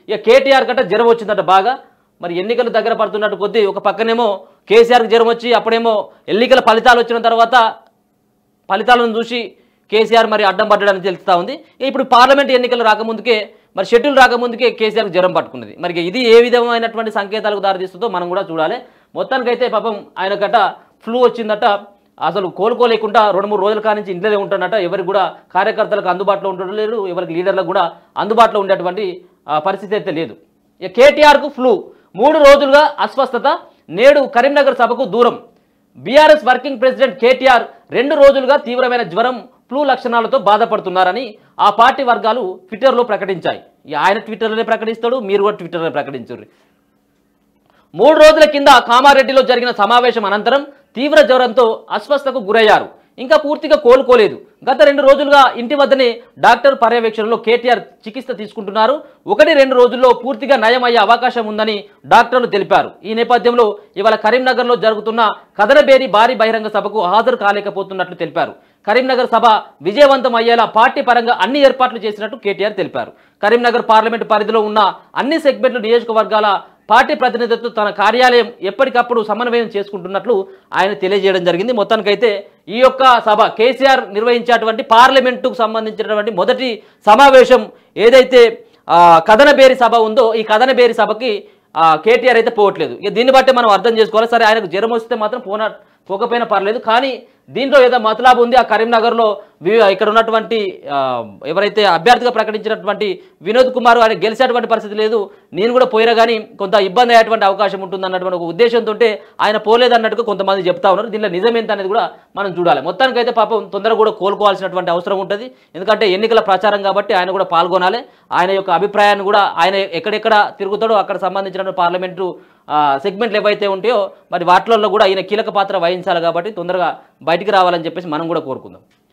ఇక కేటీఆర్ గట్ట జ్వరం వచ్చిందట బాగా మరి ఎన్నికలు దగ్గర పడుతున్నట్టు కొద్దీ ఒక పక్కనేమో కేసీఆర్కి జ్వరం వచ్చి అప్పుడేమో ఎన్నికల ఫలితాలు వచ్చిన తర్వాత ఫలితాలను చూసి కేసీఆర్ మరి అడ్డం పడ్డాడని తెలుస్తూ ఉంది ఇప్పుడు పార్లమెంట్ ఎన్నికలు రాకముందుకే మరి షెడ్యూల్ రాకముందుకే కేసీఆర్ జ్వరం పట్టుకున్నది మరి ఇక ఇది ఏ విధమైనటువంటి సంకేతాలకు దారితీస్తుందో మనం కూడా చూడాలి మొత్తానికైతే పాపం ఆయన గట ఫ్లూ వచ్చిందట అసలు కోలుకోలేకుండా రెండు మూడు రోజుల కానించి ఇంట్లోనే ఉంటున్నట ఎవరికి కూడా కార్యకర్తలకు అందుబాటులో ఉండడం లేదు ఎవరికి లీడర్లకు కూడా అందుబాటులో ఉండేటువంటి ఆ, పరిస్థితి అయితే లేదు ఇక కేటీఆర్కు ఫ్లూ మూడు రోజులుగా అస్వస్థత నేడు కరీంనగర్ సభకు దూరం బీఆర్ఎస్ వర్కింగ్ ప్రెసిడెంట్ కేటీఆర్ రెండు రోజులుగా తీవ్రమైన జ్వరం ఫ్లూ లక్షణాలతో బాధపడుతున్నారని ఆ పార్టీ వర్గాలు ట్విట్టర్లో ప్రకటించాయి ఇక ఆయన ట్విట్టర్లోనే ప్రకటిస్తాడు మీరు కూడా ట్విట్టర్లో ప్రకటించారు మూడు రోజుల కింద కామారెడ్డిలో జరిగిన సమావేశం అనంతరం తీవ్ర జ్వరంతో అస్వస్థకు గురయ్యారు ఇంకా పూర్తిగా కోలుకోలేదు గత రెండు రోజులుగా ఇంటి వద్దనే డాక్టర్ పర్యవేక్షణలో కేటీఆర్ చికిత్స తీసుకుంటున్నారు ఒకటి రెండు రోజుల్లో పూర్తిగా నయమయ్యే అవకాశం ఉందని డాక్టర్లు తెలిపారు ఈ నేపథ్యంలో ఇవాళ కరీంనగర్లో జరుగుతున్న కదనబేరి భారీ బహిరంగ సభకు హాజరు కాలేకపోతున్నట్లు తెలిపారు కరీంనగర్ సభ విజయవంతం అయ్యేలా పార్టీ పరంగా అన్ని ఏర్పాట్లు చేసినట్టు కేటీఆర్ తెలిపారు కరీంనగర్ పార్లమెంటు పరిధిలో ఉన్న అన్ని సెగ్మెంట్లు నియోజకవర్గాల పార్టీ ప్రతినిధులతో తన కార్యాలయం ఎప్పటికప్పుడు సమన్వయం చేసుకుంటున్నట్లు ఆయన తెలియజేయడం జరిగింది మొత్తానికైతే ఈ యొక్క సభ కేసీఆర్ నిర్వహించేటువంటి పార్లమెంటుకు సంబంధించినటువంటి మొదటి సమావేశం ఏదైతే ఆ, కథనబేరి సభ ఉందో ఈ కథనబేరి సభకి ఆ, కేటీఆర్ అయితే పోవట్లేదు ఇక దీన్ని బట్టి మనం అర్థం చేసుకోవాలి సరే ఆయనకు జ్వరం వస్తే మాత్రం పోనా పోకపోయినా పర్లేదు కానీ దీంట్లో ఏదో మతలాబు ఉంది ఆ కరీంనగర్లో వి- ఇక్కడ ఉన్నటువంటి ఆ, ఎవరైతే అభ్యర్థిగా ప్రకటించినటువంటి వినోద్ కుమార్ ఆయన గెలిచేటువంటి పరిస్థితి లేదు నేను కూడా పోయినా కానీ కొంత ఇబ్బంది అయ్యేటువంటి అవకాశం ఉంటుంది అన్నటువంటి ఒక ఉద్దేశంతో ఆయన పోలేదన్నట్టుగా కొంతమంది చెప్తా ఉన్నారు దీనిలో నిజం ఎంత అనేది కూడా మనం చూడాలి మొత్తానికైతే పాపం తొందరగా కూడా కోలుకోవాల్సినటువంటి అవసరం ఉంటుంది ఎందుకంటే ఎన్నికల ప్రచారం కాబట్టి ఆయన కూడా పాల్గొనాలి ఆయన యొక్క అభిప్రాయాన్ని కూడా ఆయన ఎక్కడెక్కడ తిరుగుతాడో అక్కడ సంబంధించిన పార్లమెంటు ఆ, సెగ్మెంట్లు ఏవైతే ఉంటాయో మరి వాటిల్లో కూడా ఈయన కీలక పాత్ర వహించాలి కాబట్టి తొందరగా బయటికి రావాలని చెప్పేసి మనం కూడా కోరుకుందాం